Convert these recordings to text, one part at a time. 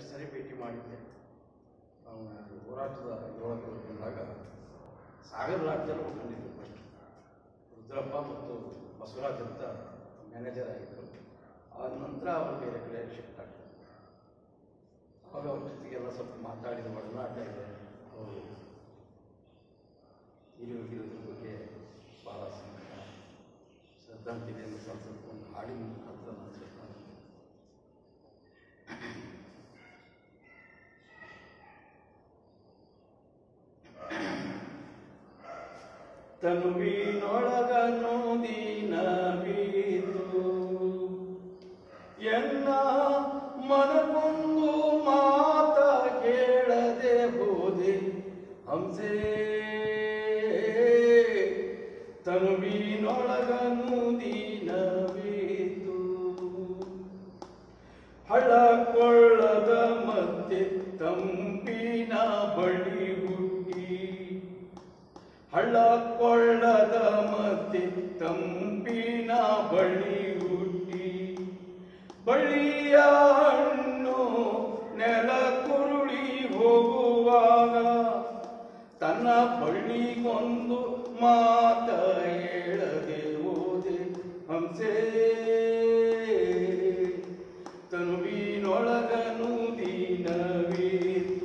ಎರಡು ಸರಿ ಭೇಟಿ ಮಾಡಿದ್ದೆ ನಾವು ಹೋರಾಟದ ಇದರೊಳಗೆ ಬಂದಾಗ ಸಾಗರ್ ಲಾಡ್ಜಲ್ಲಿ ಉಳ್ಕೊಂಡಿದ್ದೆ ಫಸ್ಟ್ ರುದ್ರಪ್ಪ ಮತ್ತು ಬಸವರಾಜ್ ಅಂತ ಮ್ಯಾನೇಜರ್ ಆಗಿದ್ದರು ಆದ ನಂತರ ಅವರು ಬೇರೆ ಕಡೆ ಶಿಫ್ಟ್ ಆಗ್ತಾರೆ ಅವಾಗ ಅವ್ರ ಜೊತೆಗೆಲ್ಲ ಸ್ವಲ್ಪ ಮಾತಾಡಿದ ಒಡನಾಟ ಇದೆ ಅವರು ಇರೋಗಿರೋದ್ರ ಬಗ್ಗೆ ಭಾಳ ಸಂಕಟ ಶ್ರದ್ಧಾಂತಿದೆ ಅಂತ ಸ್ವಲ್ಪ ಸ್ವಲ್ಪ ಒಂದು ಹಾಡಿನ ಮುಖಾಂತರ ನಾನು ಶ್ರದ್ಧಾಂಜಲಿ ತನುವಿನೊಳಗನು ದಿನವೀತು ಎನ್ನ ಮನಕೊಂದು ಮಾತ ಕೇಳದೆ ಹೋದೆ ಹಂಸೆ ತನುವಿನೊಳಗನು ದಿನವೀತು ಹಳ್ಳ ಕೊಳ್ಳದ ಮಧ್ಯೆ ತಂಪಿನ ಬಳಿ ಹುಟ್ಟಿ ಹಳ್ಳ ಕೊಳ್ಳದ ಮಧ್ಯೆ ತಂಪಿನ ಬಳಿ ಹುಟ್ಟಿ ಬಳ್ಳಿಯ ಹಣ್ಣು ನೆಲ ಕುರುಳಿ ಹೋಗುವಾಗ ತನ್ನ ಬಳ್ಳಿಗೊಂದು ಮಾತ ಹೇಳದೆ ಹೋದೆ ಹಂಸೆ ತನುವಿನೊಳಗನು ದಿನವೀತು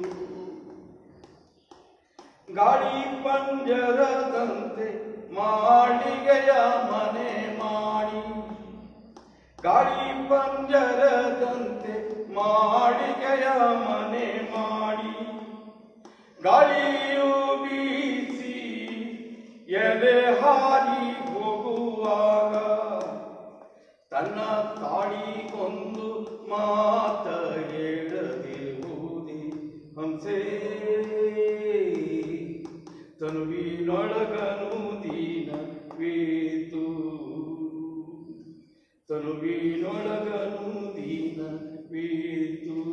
ಗಾಳಿ ಪಂಜರದಂತೆ ಮಾಳಿಗೆಯ ಮನೆ ಮಾಡಿ ಗಾಳಿ ಪಂಜರದಂತೆ ಮಾಳಿಗೆಯ ಮನೆ ಮಾಡಿ ಗಾಳಿಯು ಬೀಸಿ ಎಲೆ ಹಾರಿ ಹೋಗುವಾಗ ತನ್ನ ತಾಳಿಗೊಂದು ಮಾತ ಹೇಳದೆ ಹೋದೆ ಹಂಸೆ ತನುವಿನೊಳಗನು ದೀನವೇತು ತನುವಿನೊಳಗನು ದೀನವೇತು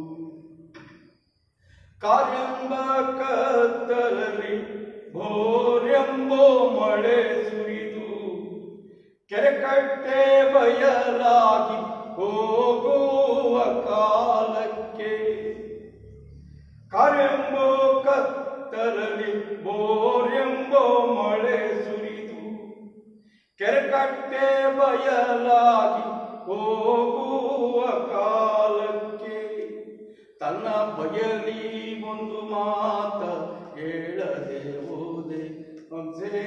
ಕಾರ್ಯಂಬ ಕತ್ತಲಲ್ಲಿ ಭೋರೆಂಬೋ ಮಳೆ ಸುರಿದು ಕೆರೆಕಟ್ಟೆ ಬಯಲಾಗಿ ಹೋಗುವ ಕಾಲಕ್ಕೆ ಕಾರ್ಯಂಬೋ ಕತ್ತಲಲ್ಲಿ ಬೋರೆಂಬೋ ಮಳೆ ಸುರಿದು ಕೆರೆಕಟ್ಟೆ ಬಯಲಾಗಿ ಹೋಗುವ ಕಾಲಕ್ಕೆ ತನ್ನ ಬಯಲಿ ಒಂದು ಮಾತ ಹೇಳದೆ ಹೋದೆ ಹಂಸೆ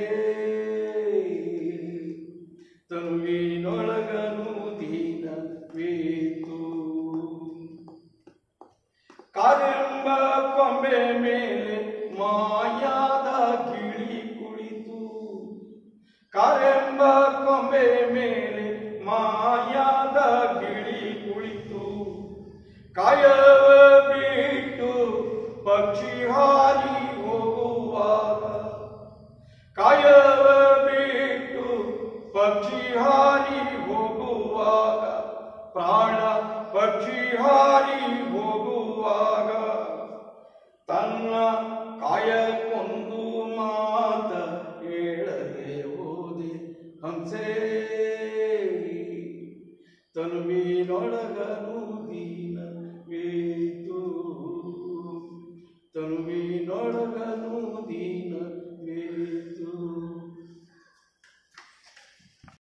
ತನುವಿನೊಳಗನು ದೀನವೇತು ಕಾರೆಂಬ ಕೊಂಬೆ ಮೇಲೆ ಮಾಯಾದ ಗಿಳಿ ಕುಳಿತು ಕಾರೆಂಬ ಕೊಂಬೆ ಮೇಲೆ ಮಾಯಾದ ಗಿಳಿ ಕುಳಿತು ಕಾಯವ ಬಿಟ್ಟು ಪಕ್ಷಿ ಹಾರಿ ಹೋಗುವಾಗ ಕಾಯವ ಬಿಟ್ಟು ಪಕ್ಷಿ ಹಾರಿ ಹೋಗುವಾಗ ಪ್ರಾಣ ಪಕ್ಷಿ ಹಾರಿ ಹೋಗುವಾಗ ತನ್ನ